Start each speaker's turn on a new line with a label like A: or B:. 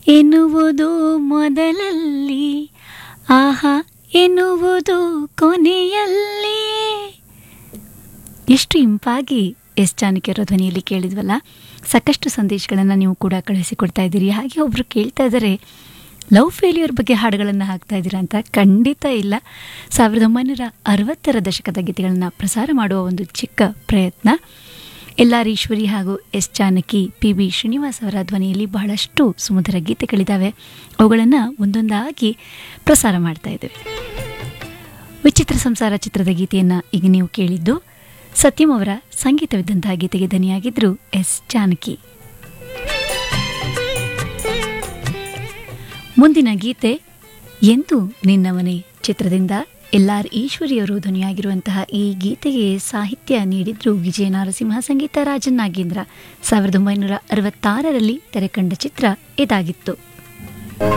A: ಎನ್ನುವುದು ಮೊದಲಲ್ಲಿ ಆಹಾ ಎನ್ನುವುದು ಕೊನೆಯಲ್ಲಿ ಎಷ್ಟು ಇಂಪಾಗಿ ಎಸ್ ಜಾನಕಿಯವರ ಧ್ವನಿಯಲ್ಲಿ ಕೇಳಿದ್ವಲ್ಲ ಸಾಕಷ್ಟು ಸಂದೇಶಗಳನ್ನು ನೀವು ಕೂಡ ಕಳುಹಿಸಿಕೊಡ್ತಾ ಇದ್ದೀರಿ ಹಾಗೆ ಒಬ್ಬರು ಕೇಳ್ತಾ ಇದ್ದಾರೆ ಲವ್ ಫೇಲ್ಯೂರ್ ಬಗ್ಗೆ ಹಾಡುಗಳನ್ನು ಹಾಕ್ತಾ ಇದ್ದೀರಾ ಅಂತ ಖಂಡಿತ ಇಲ್ಲ ಸಾವಿರದ ಒಂಬೈನೂರ ಅರವತ್ತರ ದಶಕದ ಗೀತೆಗಳನ್ನು ಪ್ರಸಾರ ಮಾಡುವ ಒಂದು ಚಿಕ್ಕ ಪ್ರಯತ್ನ ಎಲ್ ಆರ್ ಈಶ್ವರಿ ಹಾಗೂ S Janaki P B Srinivas ಅವರ ಧ್ವನಿಯಲ್ಲಿ ಬಹಳಷ್ಟು ಸುಮಧುರ ಗೀತೆಗಳಿದ್ದಾವೆ ಅವುಗಳನ್ನು ಒಂದೊಂದಾಗಿ ಪ್ರಸಾರ ಮಾಡ್ತಾ ಇದ್ದೇವೆ ವಿಚಿತ್ರ ಸಂಸಾರ ಚಿತ್ರದ ಗೀತೆಯನ್ನು ಈಗ ನೀವು ಕೇಳಿದ್ದು ಸತ್ಯಂ ಅವರ ಸಂಗೀತವಿದ್ದಂತಹ ಗೀತೆಗೆ ದನಿಯಾಗಿದ್ರು ಎಸ್ ಜಾನಕಿ ಮುಂದಿನ ಗೀತೆ ಎಂದು ನಿನ್ನವನೇ ಚಿತ್ರದಿಂದ ಎಲ್ ಆರ್ ಈಶ್ವರಿಯವರು ಧ್ವನಿಯಾಗಿರುವಂತಹ ಈ ಗೀತೆಗೆ ಸಾಹಿತ್ಯ ನೀಡಿದ್ರು ವಿಜಯ ನರಸಿಂಹ ಸಂಗೀತ ರಾಜನ್ ನಾಗೇಂದ್ರ ಸಾವಿರದ ಒಂಬೈನೂರ ಅರವತ್ತಾರರಲ್ಲಿ ತೆರೆಕಂಡ ಚಿತ್ರ ಇದಾಗಿತ್ತು